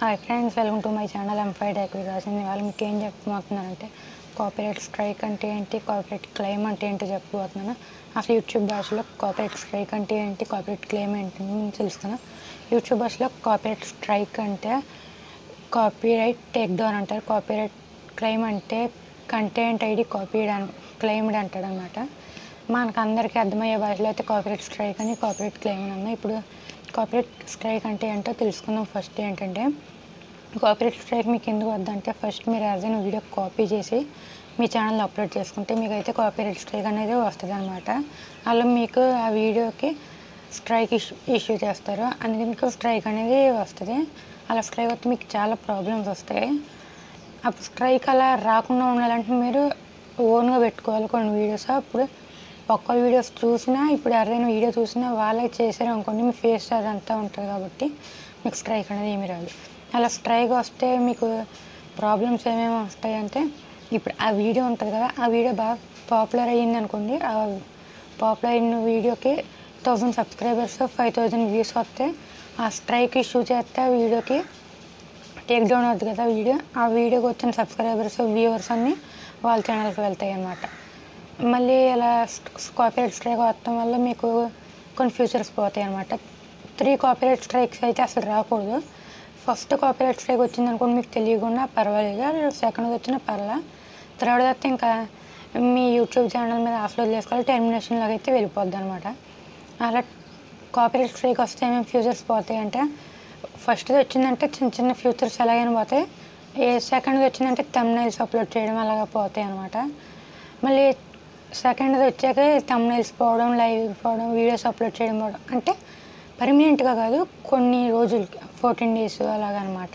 hi friends welcome to my channel M five tech Vikas నేను వాళ్ళు మీకు ఏం చెప్పబోతున్నానంటే కాపీరైట్ స్ట్రైక్ అంటే ఏంటి కాపీరైట్ క్లెయిమ్ అంటే ఏంటి చెప్పబోతున్నాను అసలు యూట్యూబ్ భాషలో కాపీరైట్ స్ట్రైక్ అంటే ఏంటి కాపీరైట్ క్లెయిమ్ ఏంటి అని తెలుసుకున్నా యూట్యూబ్ భాషలో కాపీరైట్ స్ట్రైక్ అంటే కాపీరైట్ టేక్ డౌన్ అంటారు కాపీరైట్ క్లెయిమ్ అంటే కంటెంట్ ఐడి కాపీడ్ అని క్లెయిమ్డ్ అంటాడు అనమాట మనకు అందరికీ అర్థమయ్యే భాషలో అయితే కాపీరైట్ స్ట్రైక్ అని కాపీరైట్ క్లెయిమ్ అని ఉన్నాయి ఇప్పుడు కాపీరైట్ స్ట్రైక్ అంటే ఏంటో తెలుసుకుందాం ఫస్ట్ ఏంటంటే కాపీరైట్ స్ట్రైక్ మీకు ఎందుకు వద్దంటే ఫస్ట్ మీరు ఏదైనా వీడియో కాపీ చేసి మీ ఛానల్లో అప్లోడ్ చేసుకుంటే మీకు అయితే కాపీరైట్ స్ట్రైక్ అనేది వస్తుంది అనమాట అలా మీకు ఆ వీడియోకి స్ట్రైక్ ఇష్యూ ఇష్యూ చేస్తారు అందుకే మీకు స్ట్రైక్ అనేది వస్తుంది అలా స్ట్రైక్ వస్తే మీకు చాలా ప్రాబ్లమ్స్ వస్తాయి అప్పుడు స్ట్రైక్ అలా రాకుండా ఉండాలంటే మీరు ఓన్గా పెట్టుకోవాలి కొన్ని వీడియోస్ అప్పుడు ఒక్క వీడియోస్ చూసినా ఇప్పుడు ఎవరైనా వీడియో చూసినా వాళ్ళే చేశారు అనుకోండి మీ ఫేస్ అదంతా ఉంటుంది కాబట్టి మీకు స్ట్రైక్ అనేది ఏమి రాదు అలా స్ట్రైక్ వస్తే మీకు ప్రాబ్లమ్స్ ఏమేమి వస్తాయి అంటే ఇప్పుడు ఆ వీడియో ఉంటుంది కదా ఆ వీడియో బాగా పాపులర్ అయ్యింది అనుకోండి ఆ పాపులర్ అయిన వీడియోకి thousand subscribers five thousand views వస్తే ఆ స్ట్రైక్ ఇష్యూ చేస్తే ఆ వీడియోకి టేక్ డౌన్ అవుతుంది కదా వీడియో ఆ వీడియోకి వచ్చిన సబ్స్క్రైబర్స్ వ్యూవర్స్ అన్నీ వాళ్ళ ఛానల్కి వెళ్తాయి అన్నమాట మళ్ళీ ఇలా కాపీరైట్ స్ట్రైక్ వస్తాం వల్ల మీకు కొన్ని ఫ్యూచర్స్ పోతాయి అనమాట త్రీ కాపీరైట్ స్ట్రైక్స్ అయితే అసలు రాకూడదు ఫస్ట్ కాపీరైట్ స్ట్రైక్ వచ్చింది అనుకోండి మీకు తెలియకుండా పర్వాలేదు సెకండ్ వచ్చినా పర్లా థర్డ్ వస్తే ఇంకా మీ యూట్యూబ్ ఛానల్ మీద అప్లోడ్ చేసుకోవాలి టెర్మినేషన్ లాగా అయితే వెళ్ళిపోద్ది అనమాట అలా కాపీరైట్ స్ట్రైక్ వస్తే ఏమేమి ఫ్యూచర్స్ పోతాయి అంటే ఫస్ట్ వచ్చిందంటే చిన్న చిన్న ఫ్యూచర్స్ ఎలాగైనా పోతాయి ఏ సెకండ్ వచ్చిందంటే తమ్నైల్స్ అప్లోడ్ చేయడం అలాగా పోతాయి అనమాట మళ్ళీ సెకండ్ వచ్చాక తమ్నైల్స్ పోవడం లైవ్ పోవడం వీడియోస్ అప్లోడ్ చేయడం పోవడం అంటే పర్మనెంట్గా కాదు కొన్ని రోజులకి ఫోర్టీన్ డేస్ అలాగనమాట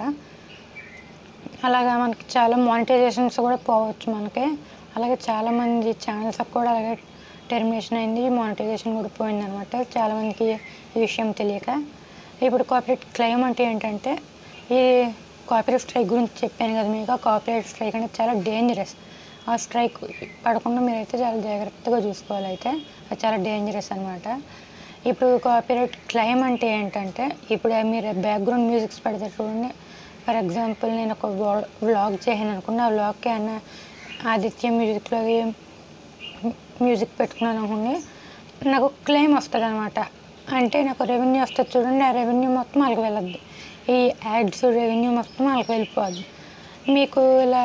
అలాగా మనకి చాలా మానిటైజేషన్స్ కూడా పోవచ్చు మనకి అలాగే చాలామంది ఛానల్స్ కూడా అలాగే టెర్మినేషన్ అయింది మానిటైజేషన్ కూడా పోయిందనమాట చాలామందికి ఈ విషయం తెలియక ఇప్పుడు కాపీరైట్ క్లెయిమ్ అంటే ఏంటంటే ఈ కాపీరైట్ స్ట్రైక్ గురించి చెప్పాను కదా మీకు కాపీరైట్ స్ట్రైక్ అనేది చాలా డేంజరస్ ఆ స్ట్రైక్ పడకుండా మీరైతే చాలా జాగ్రత్తగా చూసుకోవాలి అయితే అది చాలా డేంజరస్ అనమాట ఇప్పుడు కాపీరైట్ క్లెయిమ్ అంటే ఏంటంటే ఇప్పుడు మీరు బ్యాక్గ్రౌండ్ మ్యూజిక్స్ పెడతారు చూడండి ఫర్ ఎగ్జాంపుల్ నేను ఒక వ్లాగ్ చేసాను అనుకున్న ఆ వ్లాగ్కి అన్న ఆదిత్య మ్యూజిక్లో మ్యూజిక్ పెట్టుకున్నాను అనుకోండి నాకు క్లెయిమ్ వస్తుంది అనమాట అంటే నాకు రెవెన్యూ వస్తుంది చూడండి ఆ రెవెన్యూ మొత్తం వాళ్ళకి వెళ్ళద్ది ఈ యాడ్స్ రెవెన్యూ మొత్తం వాళ్ళకి వెళ్ళిపోద్ది మీకు ఇలా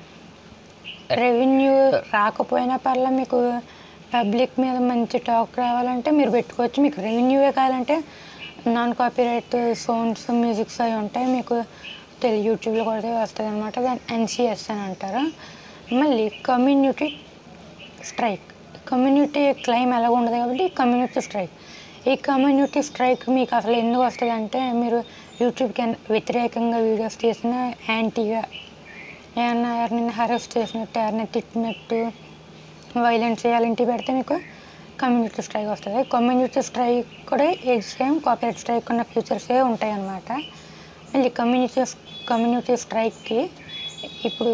రెవెన్యూ రాకపోయినా పర్లా మీకు పబ్లిక్ మీద మంచి టాక్ రావాలంటే మీరు పెట్టుకోవచ్చు మీకు రెవెన్యూవే కావాలంటే నాన్ కాపీరైట్ సౌండ్స్ మ్యూజిక్స్ అవి ఉంటాయి మీకు తెలి యూట్యూబ్లో కూడా వస్తుంది అనమాట దాన్ని ఎన్సిఎస్ అని అంటారు మళ్ళీ కమ్యూనిటీ స్ట్రైక్ కమ్యూనిటీ క్లెయిమ్ ఎలాగ ఉండదు కాబట్టి కమ్యూనిటీ స్ట్రైక్ ఈ కమ్యూనిటీ స్ట్రైక్ మీకు అసలు ఎందుకు వస్తుంది అంటే మీరు యూట్యూబ్కి వ్యతిరేకంగా వీడియోస్ తీసిన యాంటీగా ఏమన్నా ఎవరినైనా హరెస్ట్ చేసినట్టు ఎవరినైనా తిట్టినట్టు వైలెన్స్ చేయాలంటే పెడితే మీకు కమ్యూనిటీ స్ట్రైక్ వస్తుంది కమ్యూనిటీ స్ట్రైక్ కూడా సేమ్ కాపీరైట్ స్ట్రైక్ ఉన్న ఫ్యూచర్సే ఉంటాయి అన్నమాట మళ్ళీ కమ్యూనిటీ కమ్యూనిటీ స్ట్రైక్కి ఇప్పుడు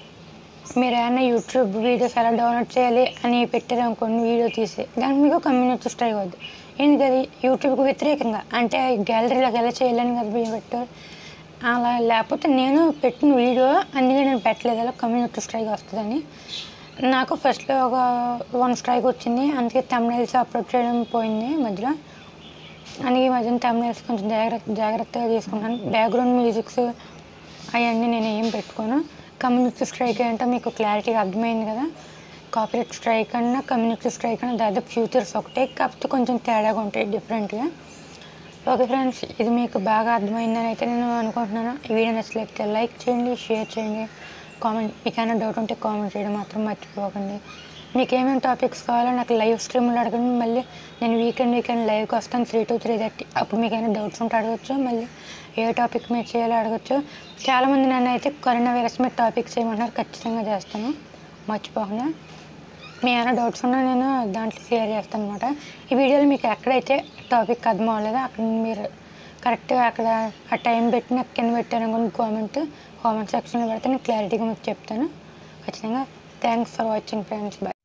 మీరు ఏమైనా యూట్యూబ్ వీడియోస్ ఎలా డౌన్లోడ్ చేయాలి అని పెట్టారు అనుకోండి వీడియో తీసి దానికి మీకు కమ్యూనిటీ స్ట్రైక్ అవుద్ది ఎందుకది యూట్యూబ్కి వ్యతిరేకంగా అంటే గ్యాలరీలోకి ఎలా చేయాలని కదా మీరు పెట్టారు అలా లేకపోతే నేను పెట్టిన వీడియో అందుకే నేను పెట్టలేదు అలా కమ్యూనిటీ స్ట్రైక్ వస్తుందని నాకు ఫస్ట్లో ఒక వన్ స్ట్రైక్ వచ్చింది అందుకే తమిళస్ అప్లోడ్ చేయడం పోయింది మధ్యలో అందుకే ఈ మధ్యన తమిళస్ కొంచెం జాగ్రత్త జాగ్రత్తగా తీసుకున్నాను బ్యాక్గ్రౌండ్ మ్యూజిక్స్ అవన్నీ నేను ఏం పెట్టుకోను కమ్యూనిటీ స్ట్రైక్ ఏంటో మీకు క్లారిటీగా అర్థమైంది కదా కాపీరైట్ స్ట్రైక్ అన్నా కమ్యూనిటీ స్ట్రైక్ అన్నా దాదాపు ఫ్యూచర్స్ ఒకటే కాకపోతే కొంచెం తేడాగా ఉంటాయి డిఫరెంట్గా ఓకే ఫ్రెండ్స్ ఇది మీకు బాగా అర్థమైందని అయితే నేను అనుకుంటున్నాను ఈ వీడియో నచ్చలేకపోతే లైక్ చేయండి షేర్ చేయండి కామెంట్ మీకు ఏమైనా డౌట్ ఉంటే కామెంట్ చేయడం మాత్రం మర్చిపోకండి మీకు ఏమేమి టాపిక్స్ కావాలో నాకు లైవ్ స్ట్రీమ్లో అడగండి మళ్ళీ నేను వీకెండ్ వీకెండ్ లైవ్కి వస్తాను త్రీ టు త్రీ థర్టీ అప్పుడు మీకు ఏమైనా డౌట్స్ ఉంటే అడగచ్చు మళ్ళీ ఏ టాపిక్ మీరు చేయాలో అడగచ్చు చాలామంది నన్ను అయితే కరోనా వైరస్ మీద టాపిక్స్ చేయమంటున్నారు ఖచ్చితంగా చేస్తాను మర్చిపోకుండా మీ ఏమైనా డౌట్స్ ఉన్నా నేను దాంట్లో క్లియర్ చేస్తాను అనమాట ఈ వీడియోలో మీకు ఎక్కడైతే టాపిక్ అర్థం అవ్వలేదో అక్కడ మీరు కరెక్ట్గా అక్కడ ఆ టైం పెట్టిన కింద పెట్టాను అనుకోండి కామెంట్ కామెంట్ సెక్షన్లో పెడితే నేను క్లారిటీగా మీకు చెప్తాను ఖచ్చితంగా thanks for watching friends by